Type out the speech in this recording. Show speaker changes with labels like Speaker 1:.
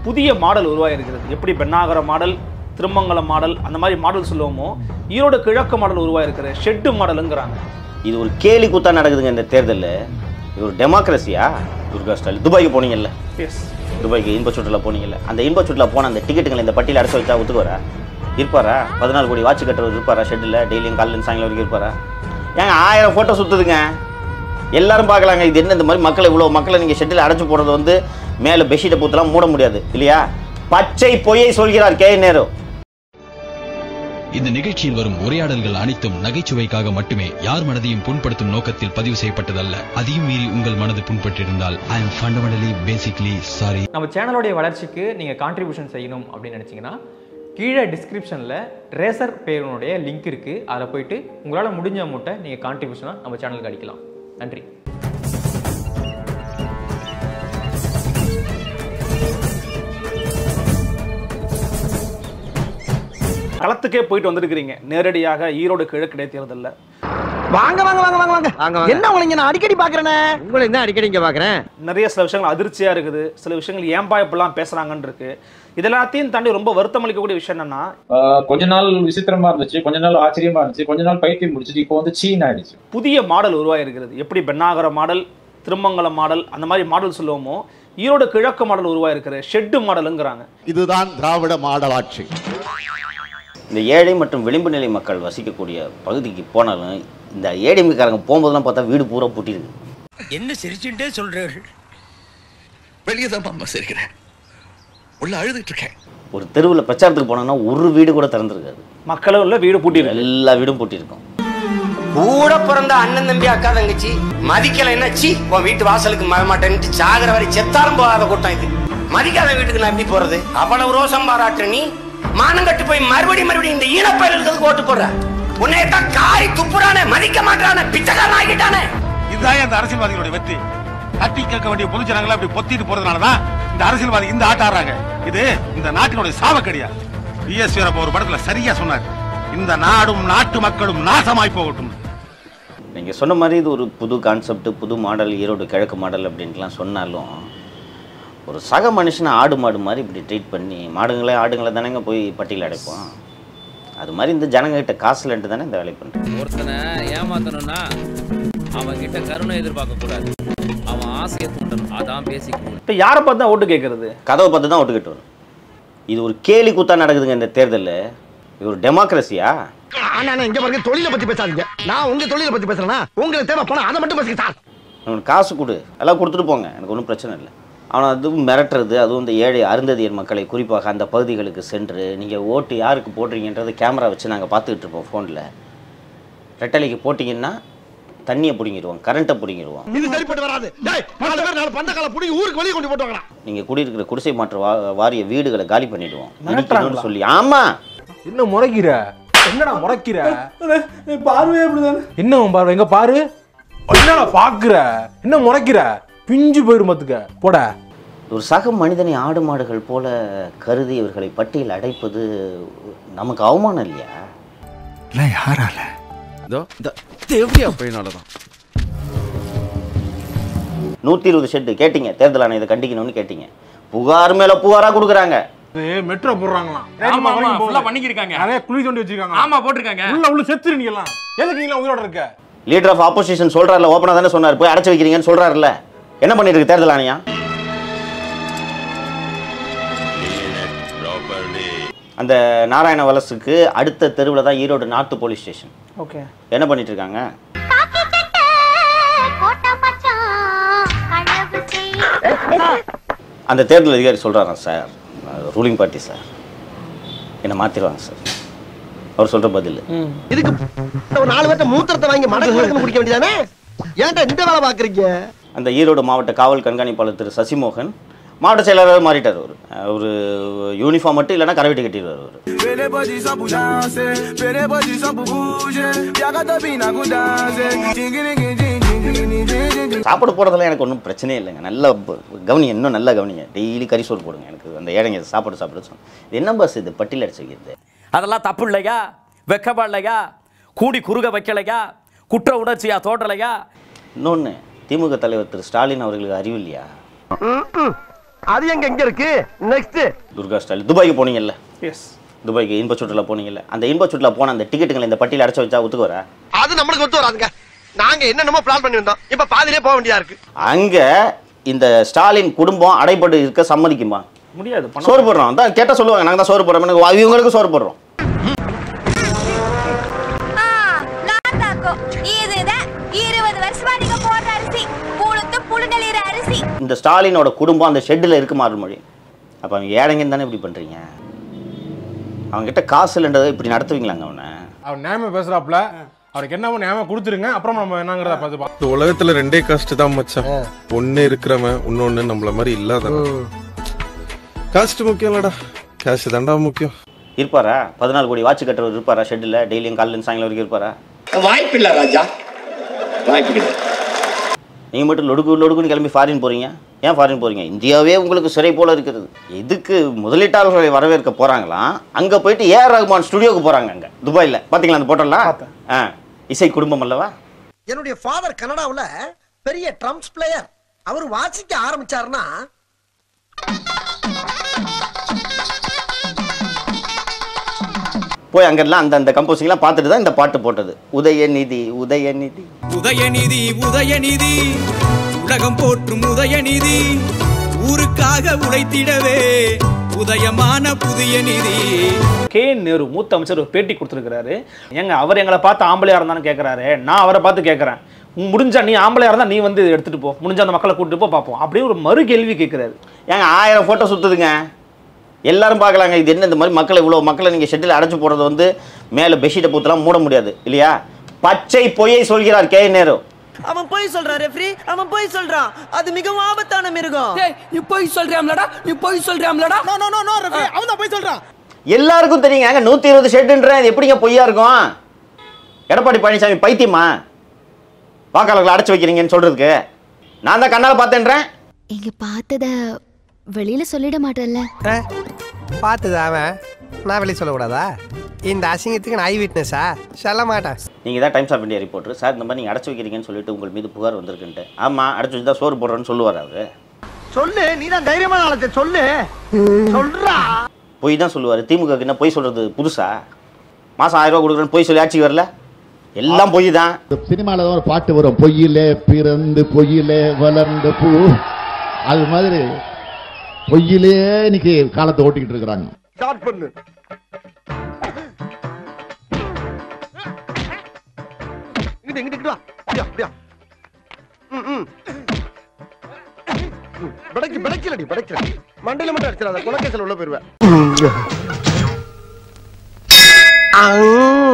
Speaker 1: புதிய மாடல் உருவாகிருக்கிறது எப்படி பெண்ணாகர model Thirumangalam model அந்த மாதிரி மாடல் சொல்லுவோமோ ஈரோடு கிழக்கு மாடல் உருவாகிருக்கிற ஷெட்டு மாடலுங்கிறாங்க
Speaker 2: இது ஒரு கேலி கூத்தா நடக்குதுங்க இந்த தேர்தலில் இது ஒரு டெமோக்ரஸியா துர்கா ஸ்டாலின் துபாய்க்கு போனீங்கல்ல
Speaker 1: எஸ்
Speaker 2: துபாய்க்கு இன்ப சுற்றுலா போனீங்கல்ல அந்த இன்ப சுற்றுலா போன அந்த டிக்கெட்டுங்களை இந்த பட்டியல அடைச்சு வச்சா ஒத்துக்குவாரா இருப்பாரா பதினாலு கோடி வாட்ச் கட்டுறவர் இருப்பாரா ஷெட்டில் டெய்லியும் காலையில் சாயங்காலம் வரைக்கும் இருப்பாரா ஏங்க ஆயிரம் ஃபோட்டோ சுற்றுதுங்க எல்லாரும் பார்க்கலாங்க இது என்ன இந்த மாதிரி மக்களை இவ்வளோ மக்களை நீங்கள் ஷெட்டில் அடைச்சு போடுறது வந்து மேலே பெட்ஷீட்டை பூத்தெல்லாம் மூட முடியாது இல்லையா பச்சை பொய்யை சொல்கிறார் கே நேரு
Speaker 3: இந்த நிகழ்ச்சியில் வரும் உரையாடல்கள் அனைத்தும் நகைச்சுவைக்காக மட்டுமே யார் மனதையும் புண்படுத்தும் நோக்கத்தில் பதிவு செய்யப்பட்டதல்ல அதையும் மீறி உங்கள் மனது புண்பட்டிருந்தால் I am fundamentally basically sorry
Speaker 4: நம்ம சேனலோடைய வளர்ச்சிக்கு நீங்கள் கான்ட்ரிபியூஷன் செய்யணும் அப்படின்னு நினச்சிங்கன்னா கீழே டிஸ்கிரிப்ஷனில் ரேசர் பேருனுடைய லிங்க் இருக்குது அதில் போயிட்டு உங்களால் முடிஞ்ச அமௌண்ட்டை நீங்கள் கான்ட்ரிபியூஷனாக நம்ம சேனலுக்கு அடிக்கலாம் நன்றி
Speaker 1: களத்துக்கே போயிட்டு வந்திருக்கிறீங்க நேரடியாக ஈரோடு கிழக்கு இடைத்தேர்தலில்
Speaker 5: வாங்க வாங்க வாங்க வாங்க வாங்க
Speaker 6: வாங்க, வாங்க.
Speaker 5: என்ன உங்களை நான் அடிக்கடி பாக்குறேனே
Speaker 6: உங்களை என்ன அடிக்கடி இங்க பாக்குறேன்
Speaker 1: நிறைய சில விஷயங்கள் அதிர்ச்சியா இருக்குது சில விஷயங்கள் ஏன்பா இப்படிலாம் பேசுறாங்கன்னு இருக்கு இதெல்லாத்தையும் தாண்டி ரொம்ப வருத்தம் அளிக்கக்கூடிய விஷயம் என்னன்னா
Speaker 7: ஆஹ் கொஞ்ச நாள் விசித்திரமா இருந்துச்சு கொஞ்ச நாள் ஆச்சரியமா இருந்துச்சு கொஞ்ச நாள் பைத்தியம் முடிச்சுட்டு இப்போ வந்து சீன் ஆயிடுச்சு
Speaker 1: புதிய மாடல் உருவாகிருக்கிறது எப்படி பெண்ணாகர மாடல் திருமங்கலம் மாடல் அந்த மாதிரி மாடல் சொல்லுவோமோ ஈரோடு கிழக்கு மாடல் உருவாகிருக்கிற ஷெட்டு மாடலுங்கிறாங்க
Speaker 8: இதுதான் திராவிட மாடலாட்சி
Speaker 2: இந்த ஏழை மற்றும் விளிம்பு நிலை மக்கள் வசிக்கக்கூடிய பகுதிக்கு போனாலும் இந்த ஏடிஎம்காரங்க போகும்போதெல்லாம் பார்த்தா வீடு பூரா பூட்டியிருக்கு
Speaker 5: என்ன சிரிச்சுட்டே சொல்றீர்கள்
Speaker 8: வெளியே தான் அம்மா சிரிக்கிறேன் உள்ள அழுதுட்டு இருக்கேன்
Speaker 2: ஒரு தெருவில் பிரச்சாரத்துக்கு போனோம்னா ஒரு வீடு கூட திறந்துருக்காது
Speaker 1: மக்களும் இல்லை வீடு பூட்டியிருக்கு
Speaker 2: எல்லா வீடும் பூட்டியிருக்கும்
Speaker 5: கூட பிறந்த அண்ணன் தம்பி அக்கா தங்கச்சி மதிக்கல என்ன சி உன் வீட்டு வாசலுக்கு மர மாட்டேன்ட்டு சாகர வரை செத்தாலும் போகாத கூட்டம் இது மதிக்காத வீட்டுக்கு நான் எப்படி போறது அவ்வளவு ரோசம் பாராட்டுற நீ மானம் கட்டு போய் மறுபடியும் மறுபடியும் இந்த ஈனப்பயலுக்கு ஓட்டு போடுற உன்னையத்தான் காரி துப்புறானே மதிக்க மாட்டானே பிச்சைக்காரன் ஆகிட்டானே
Speaker 9: இதுதான் இந்த அரசியல்வாதிகளுடைய வெற்றி தட்டி கேட்க வேண்டிய பொதுஜனங்களை அப்படி பொத்திட்டு போறதுனாலதான் இந்த அரசியல்வாதி இந்த ஆட்ட ஆடுறாங்க இது இந்த நாட்டினுடைய சாவக்கடியா பிஎஸ் வீரப்ப ஒரு படத்துல சரியா சொன்னார் இந்த நாடும் நாட்டு மக்களும் நாசமாய் போகட்டும்
Speaker 2: நீங்கள் சொன்ன மாதிரி இது ஒரு புது கான்செப்ட் புது மாடல் ஈரோடு கிழக்கு மாடல் அப்படின்ட்டுலாம் சொன்னாலும் ஒரு சக மனுஷனை ஆடு மாடு மாதிரி இப்படி ட்ரீட் பண்ணி மாடுங்களே ஆடுங்களை தானேங்க போய் பட்டியல் அடைப்போம் அது மாதிரி இந்த ஜனங்ககிட்ட காசு இல்லைன்ட்டு தானே இந்த வேலையை பண்ணுறேன்
Speaker 10: ஒருத்தனை ஏமாத்தணும்னா அவன் கிட்ட கருணை எதிர்பார்க்க கூடாது அவன் ஆசையை தூண்டணும் அதான் பேசிக்
Speaker 1: இப்போ யாரை பார்த்து தான் ஓட்டு கேட்கறது
Speaker 2: கதவை பார்த்து தான் ஒட்டுக்கிட்டு வரும் இது ஒரு கேலி கூத்தா நடக்குதுங்க இந்த தேர்தலில் இது ஒரு டெமோக்ரஸியா
Speaker 5: ஆனா இங்க பாருங்க தொழிலை பத்தி பேசாதீங்க நான் உங்க தொழிலை பத்தி பேசுறேன்னா உங்களுக்கு தேவை பணம் அதை மட்டும் பேசுங்க சார்
Speaker 2: அவனுக்கு காசு கொடு எல்லாம் கொடுத்துட்டு போங்க எனக்கு ஒன்றும் பிரச்சனை இல்லை அவனை அதுவும் மிரட்டுறது அதுவும் இந்த ஏழை அருந்ததியர் மக்களை குறிப்பாக அந்த பகுதிகளுக்கு சென்று நீங்கள் ஓட்டு யாருக்கு போடுறீங்கன்றது கேமரா வச்சு நாங்கள் பார்த்துக்கிட்டு இருப்போம் ஃபோனில் ரெட்டலைக்கு போட்டிங்கன்னா தண்ணியை பிடிங்கிடுவோம் கரண்ட்டை பிடிங்கிடுவோம்
Speaker 5: இது சரிப்பட்டு வராது டேய் நாலு பேர் நாலு பந்த கால புடி ஊருக்கு வெளியே கொண்டு போட்டு வாங்கலாம்
Speaker 2: நீங்கள் குடியிருக்கிற குடிசை மாற்று வா வாரிய வீடுகளை காலி பண்ணிடுவோம்
Speaker 1: மிரட்டுறாங்களா?
Speaker 2: இடிக்கணும்னு சொல்லி ஆமாம்
Speaker 11: என்ன முறைக்கிற என்னடா முறைக்கிற
Speaker 1: பார்வையே அப்படிதானே
Speaker 11: என்ன உன் பார்வை எங்க பாரு என்னடா பாக்குற என்ன முறைக்கிற பிஞ்சு போயிரும் பாத்துக்க போட
Speaker 2: ஒரு சக மனிதனை ஆடு மாடுகள் போல கருதி இவர்களை பட்டியல் அடைப்பது நமக்கு அவமானம் இல்லையா
Speaker 8: யாரால
Speaker 6: இதோ இந்த தேவையா பையனாலதான்
Speaker 2: நூற்றி இருபது ஷெட்டு கேட்டீங்க தேர்தல் ஆணையத்தை கண்டிக்கணும்னு கேட்டீங்க புகார் மேல புகாரா கொடுக்குறாங்க
Speaker 11: மெட்ரோ போடுறாங்களாம்
Speaker 4: ஆமா, ஆமா, full ஆ பண்ணிக்கிருக்காங்க.
Speaker 11: நிறைய குழி தோண்டி வச்சிருக்காங்க
Speaker 4: ஆமா போட்டிருக்காங்க
Speaker 11: உள்ள உள்ள செத்துரு நீங்க எல்லாம் எதுக்கு நீங்க உயிரோட இருக்க
Speaker 2: லீடர் ஆஃப் ஆப்போசிஷன் சொல்றாருல ஓப்பனா தானே சொன்னார் போய் அடைச்சு வைக்கிறீங்கன்னு சொல்றாருல்ல என்ன பண்ணிட்டு இருக்கு தேர்தல் ஆணையம் அந்த நாராயண வலசுக்கு அடுத்த தெருவில் தான் Erode north police station
Speaker 1: okay
Speaker 2: என்ன பண்ணிட்டு இருக்காங்க அந்த தேர்தல் அதிகாரி சொல்கிறாராம் சார் ரூலிங் பார்ட்டி சார் என்னை மாற்றிடுவாங்க சார் அவர் சொல்கிற பதில்
Speaker 5: இதுக்கு ஒரு நாலு பேர்ட்ட மூத்திரத்தை வாங்கி மடக்கு மடக்கு குடிக்க வேண்டியதானே ஏன்டா இந்த வேலை பாக்குறீங்க
Speaker 2: அந்த ஈரோடு மாவட்ட காவல் கண்காணிப்பாளர் திரு சசிமோகன் மாவட்ட செயலாளராக மாறிட்டார் அவர் ஒரு யூனிஃபார்ம் மட்டும் இல்லைன்னா கரவெட்டி கட்டிடுவார் அவர் சாப்பாடு போடுறதுல எனக்கு ஒன்றும் பிரச்சனையே இல்லைங்க நல்லா ப- கவனிங்க இன்னும் நல்லா கவனிங்க டெய்லி கறி சோறு போடுங்க எனக்கு அந்த ஏழைங்க சாப்பாடு சாப்பிட சொன்னேன் இது என்ன பஸ் இது பட்டியல் அடிச்சு வைக்கிறது
Speaker 10: அதெல்லாம் தப்பு இல்லையா வெக்கப்படலையா கூடி குறுக வைக்கலையா குற்ற உணர்ச்சியா தோட்டலையா
Speaker 2: இன்னொன்று திமுக தலைவர் திரு ஸ்டாலின் அவர்களுக்கு அறிவு இல்லையா
Speaker 12: அது எங்க எங்க இருக்கு நெக்ஸ்ட்
Speaker 2: துர்கா ஸ்டைல் துபாய்க்கு போனீங்கல்ல
Speaker 1: எஸ்
Speaker 2: துபாய்க்கு இன்ப சுற்றுலா போனீங்கல்ல அந்த இன்ப சுற்றுலா போன அந்த டிக்கெட்டுங்களை இந்த பட்டியல அடைச்சு வச்சா ஒத்துக்கு வர
Speaker 12: அது நம்மளுக்கு ஒத்து வராதுங்க நாங்க என்னென்னமோ பிளான் பண்ணி வந்தோம் இப்ப பாதியிலே போக வேண்டியதா இருக்கு
Speaker 2: அங்க இந்த ஸ்டாலின் குடும்பம் அடைபட்டு இருக்க சம்மதிக்குமா
Speaker 1: முடியாது பண்ண
Speaker 2: சோறு போடுறோம் தான் கேட்டா சொல்லுவாங்க நாங்க தான் சோறு போடுறோம் இவங்களுக்கு சோறு போடுறோம்
Speaker 13: இதுதான் இருபது வருஷமா நீங்க போடுற அரிசி புழுத்து புழுநெளிற அரிசி
Speaker 2: இந்த ஸ்டாலினோட குடும்பம் அந்த ஷெட்டில் இருக்கு மாறுமொழி அப்போ அவங்க ஏழைங்கன்னு தானே இப்படி பண்ணுறீங்க அவங்ககிட்ட காசு இல்லைன்றதை இப்படி நடத்துவீங்களாங்க அவனை
Speaker 11: அவர் நேம பேசுறாப்ல அவருக்கு என்ன நேம கொடுத்துருங்க அப்புறம் நம்ம என்னங்கிறத பார்த்து பார்ப்போம்.
Speaker 14: இந்த உலகத்துல ரெண்டே காஸ்ட் தான் மச்சான் ஒண்ணு இருக்கிறவன் இன்னொன்னு நம்மள மாதிரி இல்லாதவன் காஸ்ட் முக்கியம் இல்லடா கேஷ் தான்டா முக்கியம்
Speaker 2: இருப்பாரா பதினாலு கோடி வாட்ச் கட்டுறவர் இருப்பாரா ஷெட்டில் டெய்லியும் காலையில் சாயங்காலம் வரைக்கும் இருப்பாரா
Speaker 5: வாய்ப்பு இல்ல ராஜா வாய்ப்பு கிடையாது
Speaker 2: நீங்கள் மட்டும் லொடுக்கு லொடுக்குன்னு கிளம்பி ஃபாரின் போகிறீங்க ஏன் ஃபாரின் போகிறீங்க இந்தியாவே உங்களுக்கு சிறை போல இருக்கிறது எதுக்கு முதலீட்டாளர்களை வரவேற்க போகிறாங்களாம் அங்கே போயிட்டு ஏஆர் ரகுமான் ஸ்டுடியோக்கு போகிறாங்க அங்கே துபாயில் பார்த்தீங்களா அந்த போட்டோலாம் ஆ இசை குடும்பம் அல்லவா
Speaker 12: என்னுடைய ஃபாதர் கனடாவுல பெரிய ட்ரம்ஸ் பிளேயர் அவர் வாசிக்க ஆரம்பிச்சாருன்னா
Speaker 2: போய் அங்கெல்லாம் அந்த அந்த கம்போசிங்லாம் பார்த்துட்டு தான் இந்த பாட்டு போட்டது உதயநிதி உதயநிதி
Speaker 15: உதயநிதி உதயநிதி உலகம் போற்றும் உதயநிதி ஊருக்காக உழைத்திடவே உதயமான புதிய நிதி
Speaker 1: கே நேரு மூத்த அமைச்சர் ஒரு பேட்டி கொடுத்துருக்காரு ஏங்க அவர் எங்களை பார்த்து ஆம்பளையா இருந்தான்னு கேட்குறாரு நான் அவரை பார்த்து கேட்குறேன் முடிஞ்சா நீ ஆம்பளையா இருந்தா நீ வந்து எடுத்துட்டு போ முடிஞ்சா அந்த மக்களை கூட்டிட்டு போ பார்ப்போம் அப்படியே ஒரு மறு கேள்வி கேட்குறாரு
Speaker 2: ஏங்க ஆயிரம் ஃபோட்டோ சுற்றுதுங்க எல்லாரும் பார்க்கலாங்க இது என்ன இந்த மாதிரி மக்களை இவ்வளோ மக்களை நீங்கள் ஷெட்டில் அடைச்சு போடுறது வந்து மேலே பெட்ஷீட்டை பூத்தெல்லாம் மூட முடியாது இல்லையா பச்சை பொய்யை சொல்கிறார் கே நேரு
Speaker 16: அவன் போய் சொல்றான் ரெஃப்ரி அவன் போய் சொல்றான் அது மிகவும் ஆபத்தான மிருகம் நீ போய் சொல்றியாம்லடா நீ போய் சொல்றியாம்லடா no no no no referee அவன் தான் போய் சொல்றான்
Speaker 2: எல்லாருக்கும் தெரியுங்க ஏங்க நூற்றி இருபது ஷெட்டுன்றேன் இது எப்படிங்க பொய்யா இருக்கும் எடப்பாடி பழனிசாமி பைத்தியமா வாக்காளர்களை அடைச்சு வைக்கிறீங்கன்னு சொல்றதுக்கு நான் தான் கண்ணால் பார்த்தேன்றேன்
Speaker 17: இங்க பார்த்தத வெளியில சொல்லிட மாட்டேன்ல
Speaker 12: பார்த்தது அவன் நான் வெளியே சொல்லக்கூடாதா இந்த அசிங்கத்துக்கு நான் ஐ விட்னஸா சொல்ல மாட்டேன்
Speaker 2: நீங்கள் தான் Times of India reporter sir இந்த மாதிரி நீங்கள் அடைச்சு வைக்கிறீங்கன்னு சொல்லிட்டு உங்கள் மீது புகார் வந்திருக்குன்ட்டு ஆமாம் அடைச்சு வச்சு தான் சோறு போடுறேன்னு சொல்லுவார் அவர்
Speaker 12: சொல்லு நீ தான் தைரியமான ஆளத்தை சொல்லு சொல்றா
Speaker 2: பொய் தான் சொல்லுவார் திமுக என்ன பொய் சொல்கிறது புதுசா மாதம் ஆயிரம் ரூபா கொடுக்குறேன்னு பொய் சொல்லி ஆட்சிக்கு வரல எல்லாம் பொய் தான்
Speaker 18: சினிமாவில் ஒரு பாட்டு வரும் பொய்யிலே பிறந்து பொய்யிலே வளர்ந்த பூ அது மாதிரி பொய்யிலே இன்னைக்கு காலத்தை ஓட்டிக்கிட்டு இருக்கிறாங்க
Speaker 12: ஸ்டார்ட் பண்ணு இங்கிட்டு இங்கிட்டு இங்கிட்டு வா அப்படியா அப்படியா ம் ம் படைக்கு படைக்கலடி படைக்கல மண்டையில மட்டும் அடிச்சிடாத குலக்கேசல் உள்ள போயிருவேன்